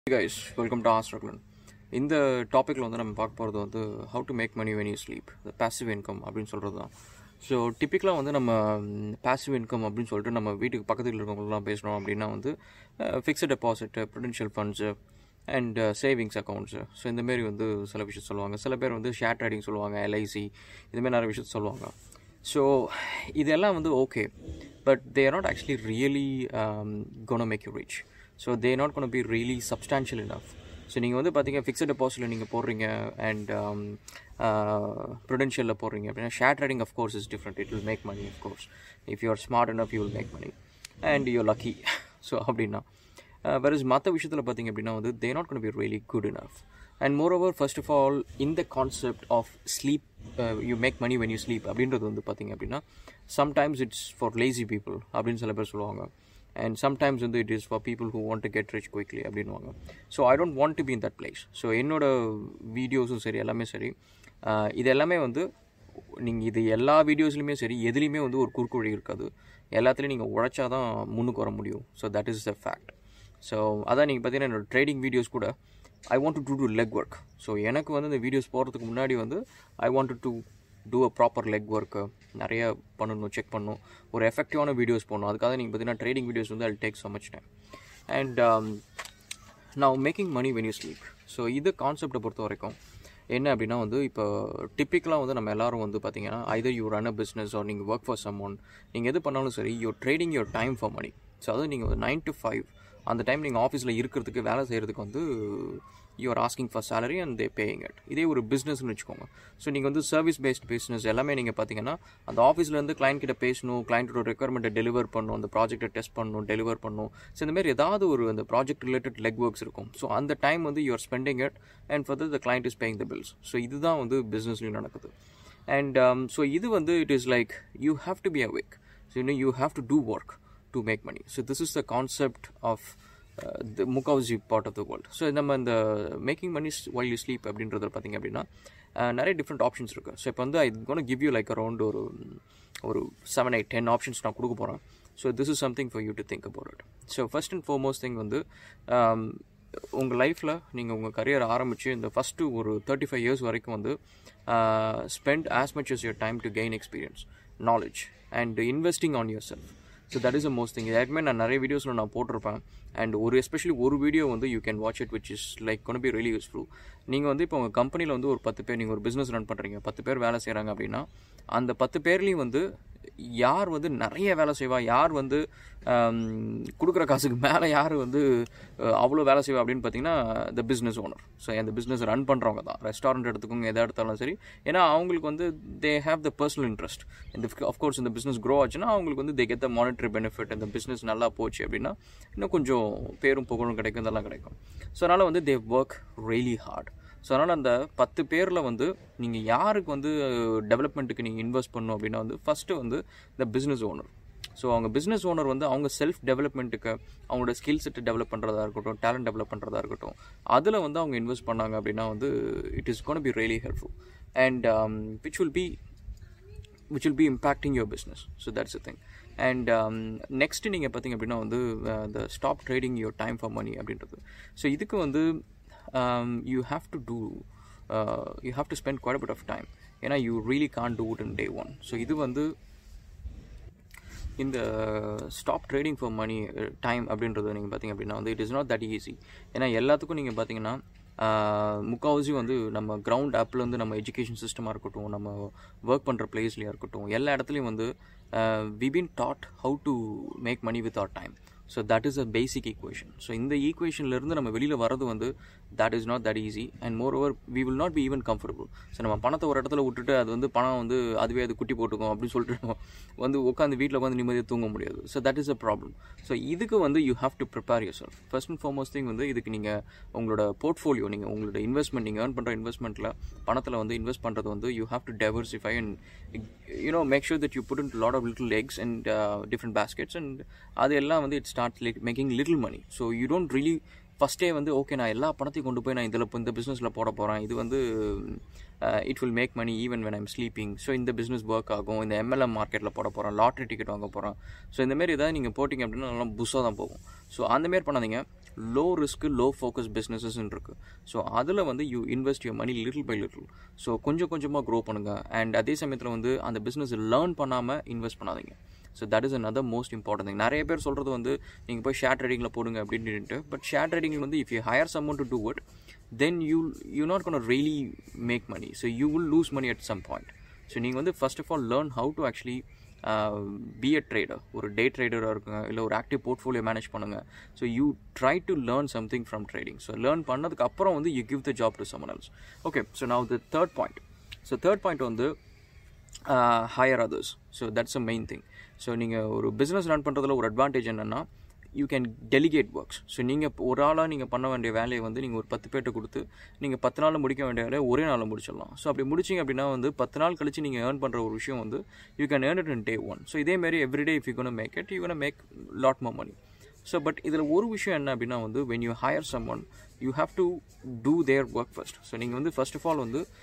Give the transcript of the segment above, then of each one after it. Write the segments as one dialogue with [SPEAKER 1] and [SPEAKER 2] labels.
[SPEAKER 1] Guys welcome to ஆஸ்ட்ரக்லன் இந்த டாப்பிக்கில் வந்து நம்ம பார்க்க போகிறது வந்து how to make money when you sleep இந்த பேசிவ் இன்கம் அப்படின்னு சொல்கிறது தான் ஸோ டிப்பிக்கலாக வந்து நம்ம பேசிவ் இன்கம் அப்படின்னு சொல்லிட்டு நம்ம வீட்டுக்கு பக்கத்தில் இருக்கவங்களாம் பேசுகிறோம் அப்படின்னா வந்து fixed deposit prudential funds and savings accounts so இந்தமாரி வந்து சில விஷயம் சொல்லுவாங்க சில பேர் வந்து ஷேர் ட்ரேடிங் சொல்லுவாங்க எல்ஐசி இதுமாரி நிறைய விஷயத்த சொல்லுவாங்க ஸோ இதெல்லாம் வந்து okay but they are not actually really gonna make you rich so they not gonna be really substantial enough so நீங்கள் வந்து பார்த்தீங்க ஃபிக்ஸட் டெபாசிட்டில் நீங்கள் போடுறீங்க அண்ட் ப்ரொடென்ஷியலில் போடுறீங்க அப்படின்னா share trading of course is different it will make money of course if you are smart enough you will make money and you lucky so அப்படின்னா versus மற்ற விஷயத்தில் பார்த்தீங்க அப்படின்னா வந்து they not gonna be really good enough and moreover first of all இந்த concept of sleep you make money when you sleep அப்படின்றது வந்து பார்த்தீங்க அப்படின்னா sometimes it's for lazy people அப்படின்னு சில பேர் சொல்லுவாங்க அண்ட் சம்டைம்ஸ் வந்து it is for people who want to get rich quickly அப்படின்வாங்க so I don't want to be in that place so என்னோட வீடியோஸும் சரி எல்லாமே சரி இது எல்லாமே வந்து நீங்கள் இது எல்லா வீடியோஸ்லையுமே சரி எதுலேயுமே வந்து ஒரு குறுக்குவழி இருக்காது எல்லாத்துலேயும் நீங்கள் உழைச்சா தான் முன்னுக்கு வர முடியும் so that is the fact so அதான் நீங்கள் பார்த்தீங்கன்னா என்னோடய ட்ரேடிங் வீடியோஸ் கூட I want to do legwork so எனக்கு வந்து இந்த வீடியோஸ் போகிறதுக்கு முன்னாடி வந்து I want to do a proper legwork நிறைய பண்ணணும் செக் பண்ணணும் ஒரு எஃபெக்டிவான வீடியோஸ் போடணும் அதுக்காக நீங்கள் பார்த்தீங்கன்னா ட்ரேடிங் வீடியோஸ் வந்து அது take so much time and நான் making money when you sleep so இது கான்செப்டை பொறுத்த வரைக்கும் என்ன அப்படின்னா வந்து இப்போ டிப்பிக்கலாக வந்து நம்ம எல்லோரும் வந்து பார்த்தீங்கன்னா either you run a business or நீங்கள் ஒர்க் ஃபார் சம் ஒன் நீங்கள் எது பண்ணாலும் சரி you trading your time for money so அதாவது நீங்கள் ஒரு நைன் டு ஃபைவ் அந்த டைம் நீங்கள் ஆஃபீஸில் இருக்கிறதுக்கு வேலை செய்கிறதுக்கு வந்து you're asking for salary and they paying it இதே ஒரு பிஸ்னஸ்னு வச்சுக்கோங்க ஸோ நீங்கள் வந்து சர்வீஸ் பேஸ்ட் பிஸ்னஸ் எல்லாமே நீங்கள் பார்த்தீங்கன்னா அந்த ஆஃபீஸ்லேருந்து கிளைண்ட் கிட்ட பேசணும் கிளைண்ட்டோட ரெக்குவயர்மெண்ட்டை டெலிவர் பண்ணணும் அந்த ப்ராஜெக்ட்டை டெஸ்ட் பண்ணணும் டெலிவர் பண்ணணும் ஸோ இந்த மாதிரி ஏதாவது ஒரு அந்த ப்ராஜெக்ட் ரிலேட்டட் லெக் ஒர்க்ஸ் இருக்கும் ஸோ அந்த டைம் வந்து you're spending it and further the client is paying the bills so இதுதான் வந்து பிஸ்னஸ்லையும் நடக்குது அண்ட் ஸோ இது வந்து it is like you have to be awake so இன்னும் you have to do work to make money so this is the concept of the முக்காவசி part of the world so நம்ம இந்த making money while you sleep அப்படின்றத பார்த்திங்க அப்படின்னா நிறைய different options இருக்குது so இப்போ வந்து I gonna give you like around ஒரு ஒரு செவன் எயிட் டென் ஆப்ஷன்ஸ் நான் கொடுக்க போகிறேன் so this is something for you to think about it so first and foremost thing வந்து உங்கள் லைஃப்பில் நீங்கள் உங்கள் கரியர் ஆரம்பித்து இந்த ஃபஸ்ட்டு ஒரு தேர்ட்டி ஃபைவ் இயர்ஸ் வரைக்கும் வந்து spend as much as your time to gain experience knowledge and investing on yourself so that is a most thing ஏற்கனவே நான் நிறைய வீடியோஸில் நான் போட்டிருப்பேன் அண்ட் ஒரு எஸ்பெஷலி ஒரு வீடியோ வந்து you can watch it which is like gonna be really useful நீங்கள் வந்து இப்போ உங்கள் கம்பெனியில் வந்து ஒரு பத்து பேர் நீங்கள் ஒரு பிஸ்னஸ் ரன் பண்ணுறீங்க பத்து பேர் வேலை செய்கிறாங்க அப்படின்னா அந்த பத்து பேர்லேயும் வந்து யார் வந்து நிறைய வேலை செய்வா யார் வந்து கொடுக்குற காசுக்கு மேலே யார் வந்து அவ்வளோ வேலை செய்வா அப்படின்னு பார்த்தீங்கன்னா த பிஸ்னஸ் ஓனர் ஸோ அந்த பிஸ்னஸ் ரன் பண்ணுறவங்க தான் ரெஸ்டாரண்ட் எடுத்துக்கோங்க எதை எடுத்தாலும் சரி ஏன்னா அவங்களுக்கு வந்து they have the personal interest இந்த அஃப்கோர்ஸ் இந்த பிஸ்னஸ் க்ரோ ஆச்சுன்னா அவங்களுக்கு வந்து they get the monetary benefit இந்த பிஸ்னஸ் நல்லா போச்சு அப்படின்னா இன்னும் கொஞ்சம் பேரும் புகழும் கிடைக்கும் இதெல்லாம் கிடைக்கும் ஸோ அதனால் வந்து they work really hard so அதனால் அந்த பத்து பேரில் வந்து நீங்கள் யாருக்கு வந்து டெவலப்மெண்ட்டுக்கு நீங்கள் இன்வெஸ்ட் பண்ணணும் அப்படின்னா வந்து ஃபஸ்ட்டு வந்து இந்த பிஸ்னஸ் ஓனர் ஸோ அவங்க பிஸ்னஸ் ஓனர் வந்து அவங்க செல்ஃப் டெவலப்மெண்ட்டுக்கு அவங்களோட ஸ்கில் செட்டு டெவலப் பண்ணுறதா இருக்கட்டும் டேலண்ட் டெவலப் பண்ணுறதா இருக்கட்டும் அதில் வந்து அவங்க இன்வெஸ்ட் பண்ணாங்க அப்படின்னா வந்து it is gonna be really helpful and which will be which will be impacting your business so that's a thing and next நீங்கள் பார்த்தீங்க அப்படின்னா வந்து the stop trading your time for money அப்படின்றது ஸோ இதுக்கு வந்து you have to do you have to spend good bit of time ஏன்னா you really can do it in day one so இது வந்து இந்த stop trading for money time அப்படின்றது நீங்கள் பார்த்தீங்க அப்படின்னா வந்து it is not that easy ஏன்னா எல்லாத்துக்கும் நீங்கள் பார்த்தீங்கன்னா முக்கால்வாசி வந்து நம்ம கிரவுண்ட் ஆப்லேருந்து நம்ம எஜுகேஷன் சிஸ்டமாக இருக்கட்டும் நம்ம ஒர்க் பண்ணுற பிளேஸ்லேயே இருக்கட்டும் எல்லா இடத்துலையும் வந்து we been taught how to make money with our time so that is a basic equation ஸோ இந்த ஈக்குவேஷன்லேருந்து நம்ம வெளியில் வரது வந்து that is not that easy and moreover we will not be even comfortable so நம்ம பணத்தை ஒரு இடத்துல விட்டுட்டு அது வந்து பணம் வந்து அதுவே அது குட்டி போட்டுக்கும் அப்படின்னு சொல்லிட்டு நம்ம வந்து உட்காந்து வீட்டில் உட்காந்து நிம்மதியாக தூங்க முடியாது so that is a problem so இதுக்கு வந்து you have to prepare yourself first and foremost thing வந்து இதுக்கு நீங்கள் உங்களோட போர்ட்ஃபோலியோ நீங்கள் உங்களோட இன்வெஸ்ட்மெண்ட் நீங்கள் ஏர்ன் பண்ணுற இன்வெஸ்ட்மெண்ட்டில் பணத்தில் வந்து இன்வெஸ்ட் பண்ணுறது வந்து you have to diversify and you know make sure that you put in lot of little eggs and different baskets and அது எல்லாம் வந்து it start like making little money so you don't really ஃபஸ்ட்டே வந்து okay நான் எல்லா பணத்தையும் கொண்டு போய் நான் இதில் இந்த பிஸ்னஸில் போட போகிறேன் இது வந்து it will make money even when I'm sleeping so இந்த பிஸ்னஸ் ஒர்க் ஆகும் இந்த எம்எல்எம் மார்க்கெட்டில் போட போகிறேன் லாட்ரி டிக்கெட் வாங்க போகிறேன் ஸோ இந்தமாரி ஏதாவது நீங்கள் போட்டிங்க அப்படின்னா நல்லா புஸ்ஸாக தான் போகும் ஸோ அந்தமாரி பண்ணாதீங்க லோ ரிஸ்க்கு லோ ஃபோக்கஸ் பிஸ்னஸஸ்ன்னு இருக்குது ஸோ அதில் வந்து you invest your money little by little so கொஞ்சம் கொஞ்சமாக க்ரோ பண்ணுங்கள் அண்ட் அதே சமயத்தில் வந்து அந்த பிஸ்னஸ் லேர்ன் பண்ணாமல் இன்வெஸ்ட் பண்ணாதீங்க so that is another most important thing நிறைய பேர் சொல்கிறது வந்து நீங்கள் போய் ஷேர் ட்ரேடிங்கில் போடுங்க அப்படின்ட்டு பட் ஷேர் ட்ரேடிங்கில் வந்து if you hire someone to do it then you you not gonna really make money so you will lose money at some point so நீங்கள் வந்து first of all learn how to actually be a trader ஒரு day ட்ரேடராக இருக்குங்க இல்லை ஒரு active portfolio manage பண்ணுங்கள் so you try to learn something from trading so learn பண்ணதுக்கு அப்புறம் வந்து you give the job to someone else okay so நான் the third point so third point வந்து hire others so that's a main thing so நீங்கள் ஒரு business run பண்ணுறதுல ஒரு advantage என்னென்னா you can delegate works so நீங்கள் ஒரு ஆளாக நீங்கள் பண்ண வேண்டிய வேலையை வந்து நீங்கள் ஒரு பத்து பேர்ட்ட கொடுத்து நீங்கள் பத்து நாளில் முடிக்க வேண்டிய வேலையை ஒரே நாளில் முடிச்சிடலாம் ஸோ அப்படி முடிச்சிங்க அப்படின்னா வந்து பத்து நாள் கழிச்சு நீங்கள் ஏர்ன் பண்ணுற ஒரு விஷயம் வந்து you can earn it in day one so இதேமாரி everyday if you gonna make it you gonna make lot more money so but இதில் ஒரு விஷயம் என்ன அப்படின்னா வந்து when you hire some one you have to do their work first so நீங்கள் வந்து first of all வந்து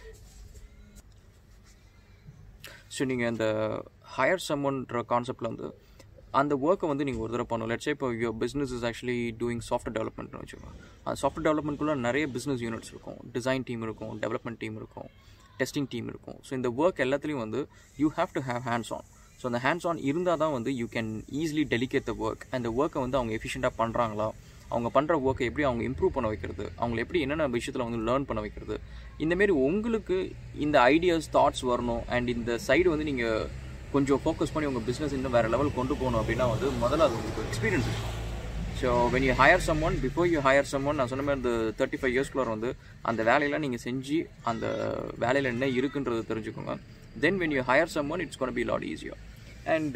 [SPEAKER 1] ஸோ நீங்கள் அந்த ஹையர் சம்மன்ற கான்செப்டில் வந்து அந்த ஒர்க்கை வந்து நீங்கள் ஒரு தடவை பண்ணணும் லட்சே இப்போ your business is actually doing software டெவலப்மெண்ட்னு வச்சுக்கோங்க அந்த சாஃப்ட்வேர் டெவலப்மெண்ட்குள்ளே நிறைய பிஸ்னஸ் யூனிட்ஸ் இருக்கும் டிசைன் டீம் இருக்கும் டெவலப்மெண்ட் டீம் இருக்கும் டெஸ்டிங் டீம் இருக்கும் ஸோ இந்த ஒர்க் எல்லாத்துலேயும் வந்து you have to have hands on so அந்த ஹேண்ட்ஸ் ஆன் இருந்தால் தான் வந்து you can easily delegate the work அந்த ஒர்க்கை வந்து அவங்க எஃபிஷியண்ட்டாக பண்ணுறாங்களா அவங்க பண்ணுற ஒர்க்கை எப்படி அவங்க இம்ப்ரூவ் பண்ண வைக்கிறது அவங்களை எப்படி என்னென்ன விஷயத்தில் வந்து லேர்ன் பண்ண வைக்கிறது இந்தமாரி உங்களுக்கு இந்த ஐடியாஸ் தாட்ஸ் வரணும் அண்ட் இந்த சைடு வந்து நீங்கள் கொஞ்சம் ஃபோக்கஸ் பண்ணி உங்கள் பிஸ்னஸ் இன்னும் வேறு லெவல் கொண்டு போகணும் அப்படின்னா வந்து முதல்ல அது உங்களுக்கு எக்ஸ்பீரியன்ஸ் இருக்கும் so when you hire some one before you hire some one நான் சொன்ன மாதிரி இந்த தேர்ட்டி ஃபைவ் இயர்ஸ்குள்ள வந்து அந்த வேலையெல்லாம் நீங்கள் செஞ்சு அந்த வேலையில் என்ன இருக்குன்றது தெரிஞ்சுக்கோங்க then when you hire some one it's gonna be lot ஈஸியாக அண்ட்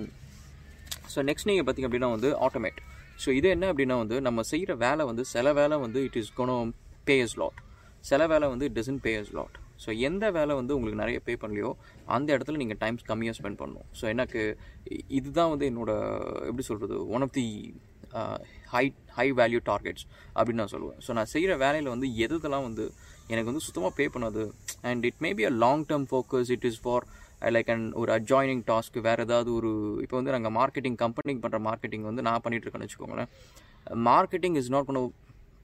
[SPEAKER 1] ஸோ நெக்ஸ்ட் நீங்கள் பார்த்தீங்க அப்படின்னா வந்து ஆட்டோமேட் ஸோ இது என்ன அப்படின்னா வந்து நம்ம செய்கிற வேலை வந்து சில வேலை வந்து it is gonna pays lot சில வேலை வந்து it doesn't pays lot so எந்த வேலை வந்து உங்களுக்கு நிறைய பே பண்ணலையோ அந்த இடத்துல நீங்கள் டைம்ஸ் கம்மியாக ஸ்பெண்ட் பண்ணணும் ஸோ எனக்கு இ- இதுதான் வந்து என்னோட எப்படி சொல்கிறது one of the high high value targets அப்படின்னு நான் சொல்லுவேன் ஸோ நான் செய்கிற வேலையில் வந்து எது இதெல்லாம் வந்து எனக்கு வந்து சுத்தமாக பே பண்ணாது and it may be a long term focus it is for like and ஒரு அட்ஜாயினிங் டாஸ்க் வேறு ஏதாவது ஒரு இப்போ வந்து நாங்கள் மார்க்கெட்டிங் கம்பெனிக்கு பண்ணுற மார்க்கெட்டிங் வந்து நான் பண்ணிட்டு இருக்கேன்னு வச்சுக்கோங்களேன் marketing is not gonna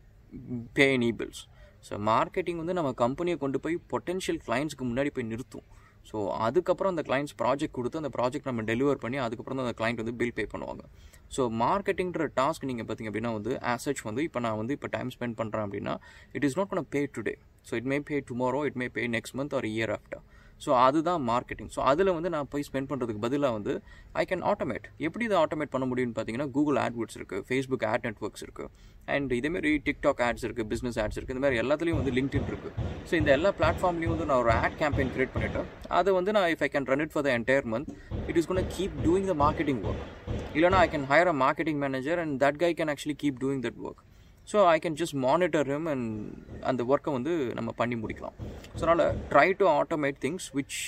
[SPEAKER 1] pay any bills so marketing வந்து நம்ம கம்பெனியை கொண்டு போய் பொட்டென்ஷியல் கிளைண்ட்ஸ்க்கு முன்னாடி போய் நிறுத்தும் ஸோ அதுக்கப்புறம் அந்த கிளைண்ட்ஸ் ப்ராஜெக்ட் கொடுத்து அந்த ப்ராஜெக்ட் நம்ம டெலிவர் பண்ணி அதுக்கப்புறம் தான் அந்த கிளைண்ட் வந்து பில் பே பண்ணுவாங்க ஸோ மார்க்கெட்டிங்கிற டாஸ்க் நீங்கள் பார்த்தீங்க அப்படின்னா வந்து ஆசச் வந்து இப்போ நான் வந்து இப்போ டைம் ஸ்பெண்ட் பண்ணுறேன் அப்படின்னா it is not gonna pay today so it may pay tomorrow it may pay next month or year after so அதுதான் மார்க்கெட்டிங் ஸோ அதில் வந்து நான் போய் ஸ்பெண்ட் பண்ணுறதுக்கு பதிலாக வந்து ஐ கேன் ஆட்டோமேட் எப்படி இதை ஆட்டோமேட் பண்ண முடியும்னு பார்த்தீங்கன்னா கூகுள் ஆட்வுட்ஸ் இருக்குது ஃபேஸ்புக் ஆட் நெட்ஒர்க்ஸ் இருக்குது அண்ட் இதேமாரி டிக்டாக் ஆட்ஸ் இருக்குது பிஸ்னஸ் ஆட்ஸ் இருக்குது இந்த மாதிரி எல்லாத்துலேயும் வந்து லிங்க்டின் இருக்குது ஸோ இந்த எல்லா பிளாட்ஃபார்ம்லேயும் வந்து நான் ஒரு ஆட் கேம்பெயின் கிரியேட் பண்ணிட்டேன் அதை வந்து நான் if I can run it for the entire month it is gonna keep doing the marketing work இல்லைனா I can hire a marketing manager and that guy can actually keep doing that work so I can just monitor him and அந்த ஒர்க்கை வந்து நம்ம பண்ணி முடிக்கலாம் so அதனால் try to automate things which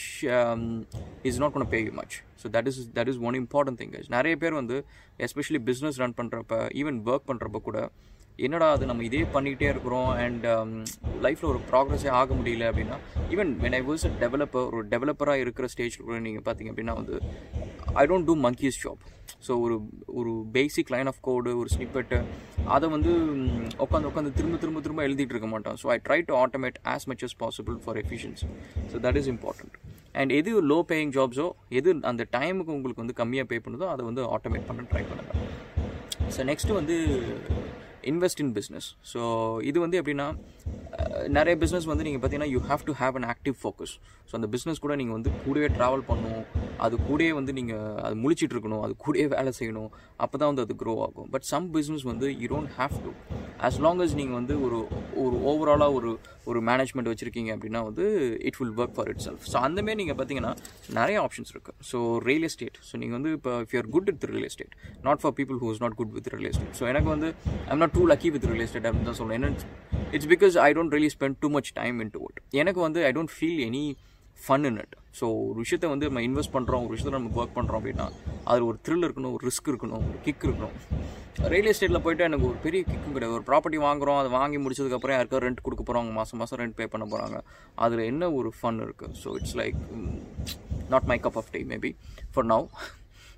[SPEAKER 1] is not gonna pay you much so that is that is one important thing நிறைய பேர் வந்து எஸ்பெஷலி பிஸ்னஸ் ரன் பண்ணுறப்ப ஈவன் ஒர்க் பண்ணுறப்ப கூட என்னடா அது நம்ம இதே பண்ணிகிட்டே இருக்கிறோம் அண்ட் லைஃப்பில் ஒரு ப்ராக்ரஸே ஆக முடியல அப்படின்னா even when I was a developer ஒரு டெவலப்பராக இருக்கிற ஸ்டேஜில் கூட நீங்கள் பார்த்தீங்க அப்படின்னா வந்து I don't do monkeys job so ஒரு ஒரு பேசிக் லைன் ஆஃப் கோடு ஒரு ஸ்னிப்பெட்டு அதை வந்து உட்காந்து உட்காந்து திரும்ப திரும்ப திரும்ப எழுதிட்டு இருக்க மாட்டோம் so I try to automate as much as possible for efficiency so that is important and எது லோ பேயிங் ஜாப்ஸோ எது அந்த டைமுக்கு உங்களுக்கு வந்து கம்மியாக பே பண்ணுதோ அதை வந்து ஆட்டோமேட் பண்ண ட்ரை பண்ணுங்கள் ஸோ நெக்ஸ்ட்டு வந்து இன்வெஸ்ட் இன் பிஸ்னஸ் ஸோ இது வந்து எப்படின்னா அஹ், நிறைய பிஸ்னஸ் வந்து நீங்கள் பார்த்தீங்கன்னா you have to have an active focus so அந்த பிஸ்னஸ் கூட நீங்கள் வந்து கூடவே ட்ராவல் பண்ணணும் அது கூடயே வந்து நீங்கள் அது முழிச்சிட்டு இருக்கணும் அது கூடயே வேலை செய்யணும் அப்போ தான் வந்து அது க்ரோ ஆகும் பட் சம் பிஸ்னஸ் வந்து you don't have to as long as நீங்கள் வந்து ஒரு ஒரு ஓவராலாக ஒரு ஒரு மேனேஜ்மெண்ட் வச்சுருக்கீங்க அப்படின்னா வந்து it will work for itself so அந்தமாரி நீங்கள் பார்த்தீங்கன்னா நிறைய ஆப்ஷன்ஸ் இருக்குது ஸோ ரியல் எஸ்டேட் ஸோ நீங்கள் வந்து இப்போ if your good with real estate not for people who is not good with real estate so எனக்கு வந்து I'm not too lucky with real estate அப்படின்னு தான் சொல்லுவேன் என்ன it's because I don't really spend too much time into it எனக்கு வந்து I don't feel any fun in it so ஒரு விஷயத்தை வந்து நம்ம இன்வெஸ்ட் பண்ணுறோம் ஒரு விஷயத்தை நம்ம ஒர்க் பண்ணுறோம் அப்படின்னா அதில் ஒரு த்ரில் இருக்கணும் ஒரு ரிஸ்க் இருக்கணும் ஒரு கிக் இருக்கணும் ரியல் எஸ்டேட்டில் போயிட்டு எனக்கு ஒரு பெரிய கிக்கும் கிடையாது ஒரு ப்ராப்பர்ட்டி வாங்குறோம் அதை வாங்கி முடிச்சதுக்கப்புறம் யாருக்கா ரெண்ட் கொடுக்க போகிறாங்க மாதம் மாதம் ரெண்ட் பே பண்ண போகிறாங்க அதில் என்ன ஒரு ஃபன் இருக்குது so it's like not my cup of tea maybe for now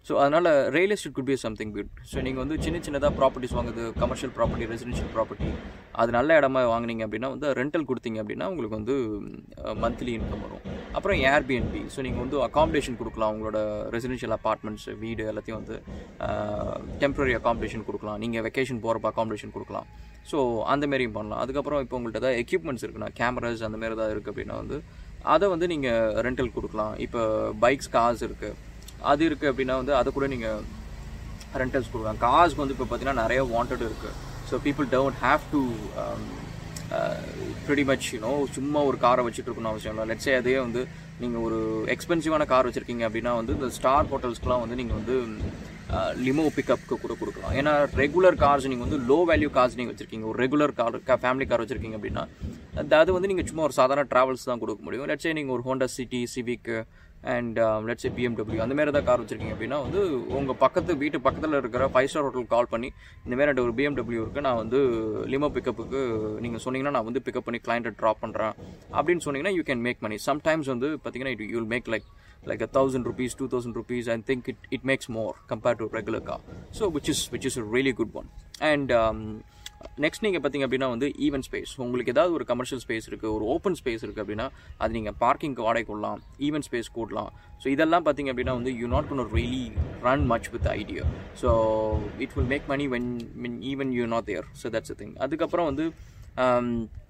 [SPEAKER 1] so அதனால் real estate could be something good so நீங்கள் வந்து சின்ன சின்னதாக ப்ராப்பர்ட்டிஸ் வாங்குது கமர்ஷியல் ப்ராப்பர்ட்டி ரெசிடென்ஷியல் ப்ராப்பர்ட்டி அது நல்ல இடமா வாங்குனீங்க அப்படின்னா வந்து ரெண்டல் கொடுத்தீங்க அப்படின்னா உங்களுக்கு வந்து மந்த்லி இன்கம் வரும் அப்புறம் ஏர்பிஎன்பி ஸோ நீங்கள் வந்து அகாமடேஷன் கொடுக்கலாம் உங்களோட ரெசிடென்ஷியல் அப்பார்ட்மெண்ட்ஸ் வீடு எல்லாத்தையும் வந்து டெம்பரரி அகாமடேஷன் கொடுக்கலாம் நீங்கள் வெக்கேஷன் போகிறப்ப அகாமடேஷன் கொடுக்கலாம் ஸோ அந்த மாரியும் பண்ணலாம் அதுக்கப்புறம் இப்போ உங்கள்கிட்ட ஏதாவது எக்யூப்மெண்ட்ஸ் இருக்குன்னா கேமராஸ் அந்த மாதிரி ஏதாவது இருக்குது அப்படின்னா வந்து அதை வந்து நீங்கள் ரெண்டல் கொடுக்கலாம் இப்போ பைக்ஸ் கார்ஸ் இருக்குது அது இருக்குது அப்படின்னா வந்து அதை கூட நீங்கள் ரெண்டல்ஸ் கொடுக்கலாம் கார்ஸ்க்கு வந்து இப்போ பார்த்தீங்கன்னா நிறைய வாண்டட் இருக்குது so people don't have to pretty much you know சும்மா ஒரு காரை வச்சுட்டு இருக்கணும் அவசியம் இல்லை லெட்ஸே அதே வந்து நீங்கள் ஒரு எக்ஸ்பென்சிவான கார் வச்சுருக்கீங்க அப்படின்னா வந்து இந்த ஸ்டார் ஹோட்டல்ஸ்க்குலாம் வந்து நீங்கள் வந்து லிமோ பிக்கப்க்கு கூட கொடுக்கலாம் ஏன்னா ரெகுலர் கார்ஸ் நீங்கள் வந்து லோ வேல்யூ கார்ஸ் நீங்கள் வச்சுருக்கீங்க ஒரு ரெகுலர் கார் ஃபேமிலி கார் வச்சுருக்கீங்க அப்படின்னா அது- அது வந்து நீங்கள் சும்மா ஒரு சாதாரண ட்ராவல்ஸ் தான் கொடுக்க முடியும் லெட்ஸே நீங்கள் ஒரு Honda City Civic and let's BMW அந்த மாதிரி ஏதாவது கார் வச்சிருக்கீங்க அப்படின்னா வந்து உங்கள் பக்கத்து வீட்டு பக்கத்தில் இருக்கிற ஃபைவ் ஸ்டார் ஹோட்டல் கால் பண்ணி இந்த மாதிரி என்கிட்ட ஒரு பிஎம்டபிள்யூ இருக்குது நான் வந்து லிமோ பிக்கப்புக்கு நீங்கள் சொன்னீங்கன்னா நான் வந்து பிக்கப் பண்ணி கிளைண்ட்டை ட்ராப் பண்ணுறேன் அப்படின்னு சொன்னீங்கன்னா you can make money sometimes வந்து பார்த்தீங்கன்னா it you'll make like like a thousand rupees, two thousand rupees, I think it, it makes more compared to a regular car. So which is which is a really good one. And um, next நீங்கள் பார்த்தீங்க அப்படின்னா வந்து event space உங்களுக்கு ஏதாவது ஒரு commercial space இருக்குது ஒரு open space இருக்குது அப்படின்னா அது நீங்கள் பார்க்கிங்க்கு வாடகை கொள்ளலாம் ஈவென்ட் ஸ்பேஸ் கூடலாம் ஸோ இதெல்லாம் பார்த்தீங்க அப்படின்னா வந்து you not one really run much with idea so it will make money when when even you not there so that's thing அதுக்கப்புறம் வந்து um,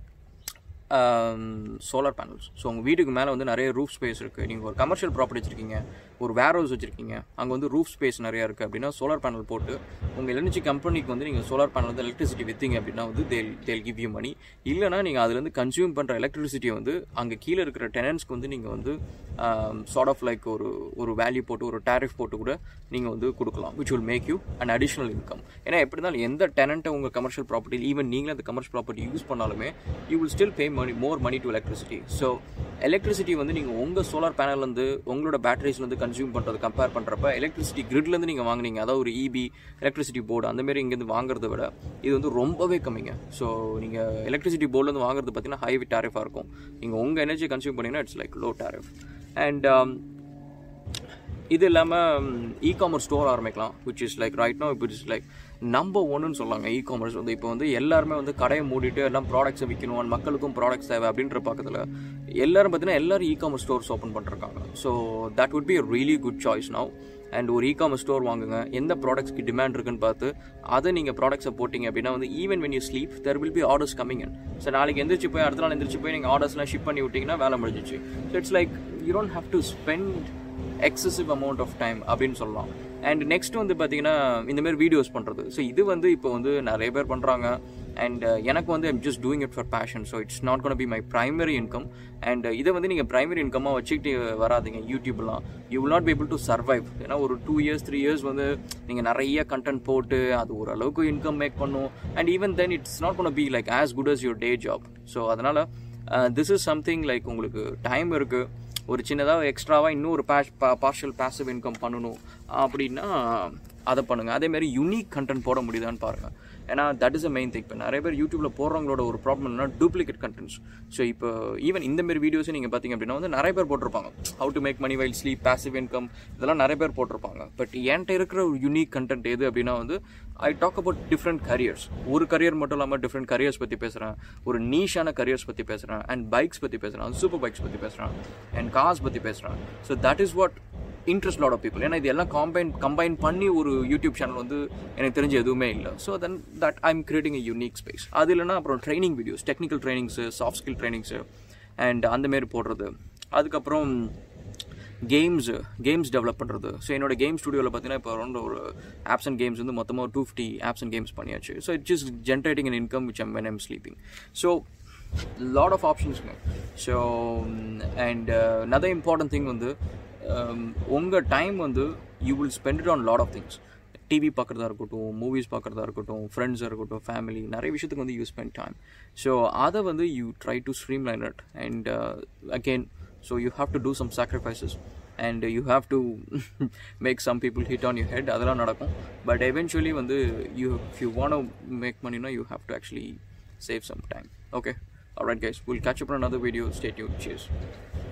[SPEAKER 1] சோலார் பேனல்ஸ் ஸோ உங்கள் வீட்டுக்கு மேலே வந்து நிறைய ரூஃப் ஸ்பேஸ் இருக்குது நீங்கள் ஒரு கமர்ஷியல் ப்ராப்பர்ட்டி வச்சுருக்கீங்க ஒரு வேர் ஹவுஸ் வச்சுருக்கீங்க அங்கே வந்து ரூஃப் ஸ்பேஸ் நிறையா இருக்குது அப்படின்னா சோலார் பேனல் போட்டு உங்கள் எலர்ஜி கம்பெனிக்கு வந்து நீங்கள் சோலார் பேனல் வந்து எலக்ட்ரிசிட்டி விற்றீங்க அப்படின்னா வந்து தேல் தேல் கிவ் யூ மணி இல்லைனா நீங்கள் அதுலேருந்து கன்சியூம் பண்ணுற எலக்ட்ரிசிட்டியை வந்து அங்கே கீழே இருக்கிற டெனன்ஸ்க்கு வந்து நீங்கள் வந்து சார்ட் ஆஃப் லைக் ஒரு ஒரு வேல்யூ போட்டு ஒரு டேரிஃப் போட்டு கூட நீங்கள் வந்து கொடுக்கலாம் which will make you and additional income ஏன்னா எப்படி இருந்தாலும் எந்த டெனண்ட்டை உங்கள் கமர்ஷியல் ப்ராப்பர்ட்டி ஈவன் நீங்களே அந்த கமர்ஷியல் ப்ராப்பர்ட்டி யூஸ் பண்ணாலுமே you will still pay money more money to electricity so electricity வந்து நீங்கள் உங்கள் சோலார் பேனல்லேருந்து உங்களோட பேட்டரிஸ்லேருந்து கன்சியூம் பண்ணுறது கம்பேர் பண்ணுறப்ப எலக்ட்ரிசிட்டி கிரிட்லேருந்து நீங்கள் வாங்குனீங்க அதாவது ஒரு இபி எலக்ட்ரிசிட்டி போர்டு அந்தமாரி இங்கேருந்து வாங்குறத விட இது வந்து ரொம்பவே கம்மிங்க ஸோ நீங்கள் எலக்ட்ரிசிட்டி போர்ட்லேருந்து வாங்குறது பார்த்தீங்கன்னா ஹை டேரிஃபாக இருக்கும் நீங்கள் உங்கள் எனர்ஜி கன்சியூம் பண்ணிங்கன்னா it's like low tariff and இது இல்லாமல் இ காமர்ஸ் ஸ்டோர் ஆரம்பிக்கலாம் which is like right no இப்போ இட்ஸ் லைக் நம்பர் ஒன்றுன்னு சொல்லாங்க இ காமர்ஸ் வந்து இப்போ வந்து எல்லாருமே வந்து கடையை மூடிட்டு எல்லாம் ப்ராடக்ட்ஸை விற்கணும் and மக்களுக்கும் ப்ராடக்ட்ஸ் தேவை அப்படின்ற பக்கத்தில் எல்லாரும் பார்த்தீங்கன்னா எல்லாரும் இ காமர்ஸ் ஸ்டோர்ஸ் ஓப்பன் பண்ணிருக்காங்க so that would be a really good choice now and ஒரு இ காமர்ஸ் ஸ்டோர் வாங்குங்க எந்த ப்ராடக்ட்ஸ்க்கு டிமாண்ட் இருக்குன்னு பார்த்து அதை நீங்கள் ப்ராடக்ட்ஸை போட்டிங்க அப்படின்னா வந்து even when you sleep there will be orders coming in so நாளைக்கு எந்திரிச்சு போய் அடுத்த நாள் எந்திரிச்சு போய் நீங்கள் ஆர்டர்ஸ்லாம் ஷிப் பண்ணி விட்டிங்கன்னா வேலை முடிஞ்சிச்சு so it's like you don't have to spend excessive amount of time அப்படின்னு சொல்லலாம் அண்ட் நெக்ஸ்ட் வந்து பார்த்தீங்கன்னா இந்த மாதிரி வீடியோஸ் பண்ணுறது ஸோ இது வந்து இப்போ வந்து நிறைய பேர் பண்ணுறாங்க அண்ட் எனக்கு வந்து I'm just doing it for passion so it's not gonna be my primary income and இதை வந்து நீங்கள் ப்ரைமரி இன்கமாக வச்சுக்கிட்டு வராதிங்க யூடியூப்லாம் you will not be able to survive ஏன்னா ஒரு டூ இயர்ஸ் த்ரீ இயர்ஸ் வந்து நீங்கள் நிறைய கண்டென்ட் போட்டு அது ஓரளவுக்கு இன்கம் மேக் பண்ணும் and even then it's not gonna be like as good as your day job so அதனால் திஸ் இஸ் சம்திங் லைக் உங்களுக்கு டைம் இருக்குது ஒரு சின்னதாக எக்ஸ்ட்ராவாக இன்னும் ஒரு பேஷ் பார்ஷியல் பேசிவ் இன்கம் பண்ணணும் அப்படின்னா அதை பண்ணுங்கள் அதேமாரி யூனிக் கண்டென்ட் போட முடியுதான்னு பாருங்கள் ஏன்னா that is a main thing இப்போ நிறைய பேர் யூடியூப்பில் போடுறவங்களோட ஒரு ப்ராப்ளம் என்னன்னா டூப்ளிகேட் கண்டென்ட்ஸ் ஸோ இப்போ ஈவன் இந்த மாதிரி வீடியோஸை நீங்கள் பார்த்தீங்க அப்படின்னா வந்து நிறைய பேர் போட்டிருப்பாங்க how to make money while sleep passive income இதெல்லாம் நிறைய பேர் போட்டிருப்பாங்க பட் என்கிட்ட இருக்கிற ஒரு யூனிக் கண்டென்ட் எது அப்படின்னா வந்து I talk about different careers ஒரு கரியர் மட்டும் இல்லாமல் டிஃப்ரெண்ட் கரியர்ஸ் பற்றி பேசுகிறேன் ஒரு நீஷான கரியர்ஸ் பற்றி பேசுகிறேன் அண்ட் பைக்ஸ் பற்றி பேசுகிறேன் சூப்பர் பைக்ஸ் பற்றி பேசுகிறேன் அண்ட் கார்ஸ் பற்றி பேசுகிறேன் so that is what interest lot of people ஏன்னா இது எல்லாம் கம்பைன் கம்பைன் பண்ணி ஒரு யூடியூப் சேனல் வந்து எனக்கு தெரிஞ்ச எதுவுமே இல்லை so then that I am creating a unique space அது இல்லைன்னா அப்புறம் training videos technical trainings soft skill trainings and அந்தமாரி போடுறது அதுக்கப்புறம் கேம்ஸு கேம்ஸ் டெவலப் பண்ணுறது ஸோ என்னோட கேம் ஸ்டுடியோவில் பார்த்தீங்கன்னா இப்போ அரௌண்ட் ஒரு ஆப்ஸ் அண்ட் கேம்ஸ் வந்து மொத்தமாக two fifty apps and games பண்ணியாச்சு so it's is generating an income which am when am sleeping so lot of ஆப்ஷன்ஸுங்க so and another important thing வந்து உங்கள் டைம் வந்து you will spend it on lot of things TV பார்க்குறதா இருக்கட்டும் movies பார்க்குறதா இருக்கட்டும் ஃப்ரெண்ட்ஸாக இருக்கட்டும் ஃபேமிலி நிறைய விஷயத்துக்கு வந்து யூ ஸ்பெண்ட் டைம் ஸோ அதை வந்து you try to streamline it and again so you have to do some sacrifices and you have to make some people hit on you head அதெல்லாம் நடக்கும் but eventually வந்து you if you want make மணினா you have to actually save some time okay all right guys we'll catch up on another video stay tuned cheers